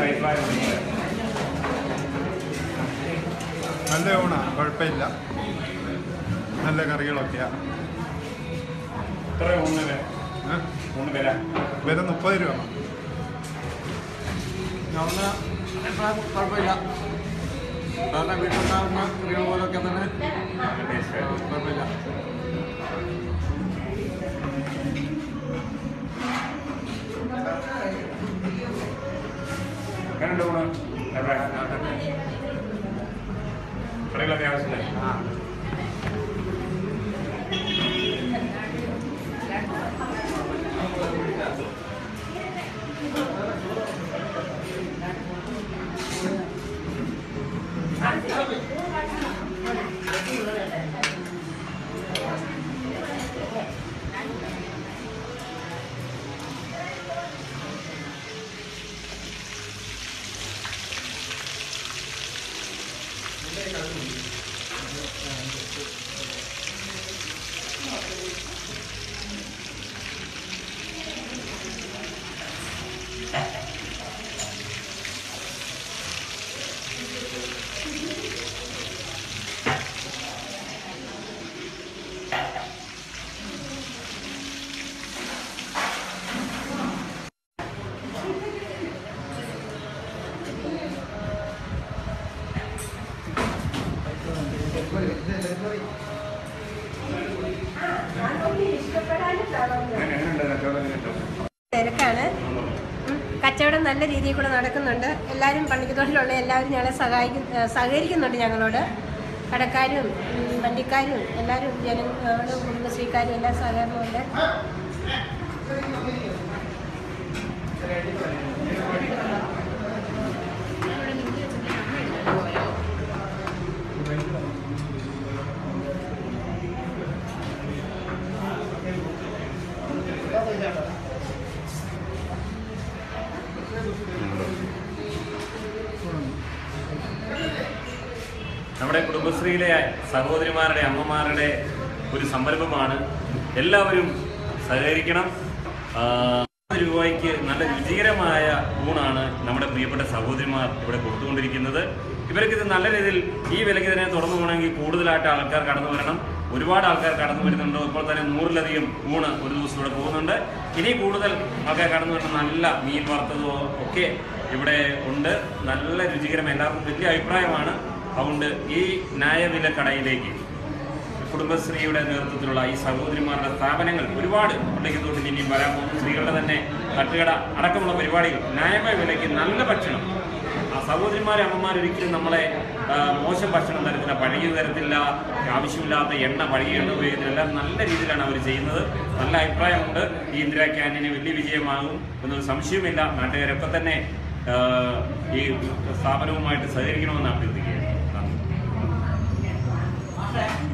അഭിപ്രായം ഉണ്ടെങ്കിൽ നല്ല ഊണാണ് കുഴപ്പമില്ല നല്ല കറികളൊക്കെയാ എത്ര ഊണ് വില ഏ? ഊണ് വില വില മുപ്പത് രൂപ ഞങ്ങള് അഭിപ്രായം കുഴപ്പമില്ല സാറിന്റെ വീട്ടിലുണ്ടാകുന്ന കറികൾ പോലൊക്കെ തന്നെ നല്ല ടേസ്റ്റ് ആ, കുഴപ്പമില്ല എങ്ങനെയുണ്ട് ഊണ് അഭിപ്രായം കറികളൊക്കെ ആവശ്യമില്ല എങ്ങനെയുണ്ട് കച്ചവടം എങ്ങനെയുണ്ട് തിരക്കാണ് ഉം. കച്ചവടം നല്ല രീതിയിൽ കൂടെ നടക്കുന്നുണ്ട് എല്ലാവരും പണിക്ക് തൊഴിലുള്ള എല്ലാവരും ഞങ്ങളെ സഹായിക്കും ഏഹ് സഹകരിക്കുന്നുണ്ട് ഞങ്ങളോട് കടക്കാരും ഉം, വണ്ടിക്കാരും എല്ലാവരും ജനങ്ങളും കുടുംബശ്രീക്കാരും എല്ലാം സഹകരണമുണ്ട് നമ്മുടെ കുടുംബശ്രീയിലെ സഹോദരിമാരുടെ അമ്മമാരുടെ ഒരു സംരംഭമാണ് എല്ലാവരും സഹകരിക്കണം ആ, പത്ത് രൂപയ്ക്ക് നല്ല രുചികരമായ ഊണാണ് നമ്മുടെ പ്രിയപ്പെട്ട സഹോദരിമാർ ഇവിടെ കൊടുത്തുകൊണ്ടിരിക്കുന്നത് ഇവർക്ക് ഇത് നല്ല രീതിയിൽ ഈ വിലയ്ക്ക് തന്നെ തുറന്നു പോകണമെങ്കിൽ കൂടുതലായിട്ട് ആൾക്കാർ കടന്നു വരണം ഒരുപാട് ആൾക്കാർ കടന്നു വരുന്നുണ്ട് ഇപ്പോൾ തന്നെ നൂറിലധികം ഊണ് ഒരു ദിവസം ഇവിടെ പോകുന്നുണ്ട് ഇനി കൂടുതൽ ആൾക്കാർ കടന്നു വരുന്ന നല്ല മീൻ വറുത്തതോ ഒക്കെ ഇവിടെ ഉണ്ട് നല്ല രുചികരം എല്ലാവർക്കും വലിയ അഭിപ്രായമാണ് അതുകൊണ്ട് ഈ ന്യായവില കടയിലേക്ക് കുടുംബശ്രീയുടെ നേതൃത്വത്തിലുള്ള ഈ സഹോദരിമാരുടെ സ്ഥാപനങ്ങൾ ഒരുപാട് പള്ളിക്കത്തോട്ടിൽ ഇനിയും വരാൻ പോകുന്നു സ്ത്രീകളുടെ തന്നെ തട്ടുകട അടക്കമുള്ള പരിപാടികൾ ന്യായമായ വിലയ്ക്ക് നല്ല ഭക്ഷണം ആ സഹോദരിമാരെ അമ്മമാർ ഒരിക്കലും നമ്മളെ ആ, മോശം ഭക്ഷണം തരത്തില്ല പഴകിയ തരത്തില്ല ആവശ്യമില്ലാത്ത എണ്ണ പഴകിയ എണ്ണ ഉപയോഗിക്കുന്നില്ല എല്ലാം നല്ല രീതിയിലാണ് അവർ ചെയ്യുന്നത് നല്ല അഭിപ്രായമുണ്ട് ഈ ഇന്ദിരാ ക്യാൻറ്റീന് വലിയ വിജയമാകും എന്നൊരു സംശയമില്ല നാട്ടുകാരൊക്കെ തന്നെ ആ, ഈ സ്ഥാപനവുമായിട്ട് സഹകരിക്കണമെന്ന് അഭ്യർത്ഥിക്കുകയാണ് നന്ദി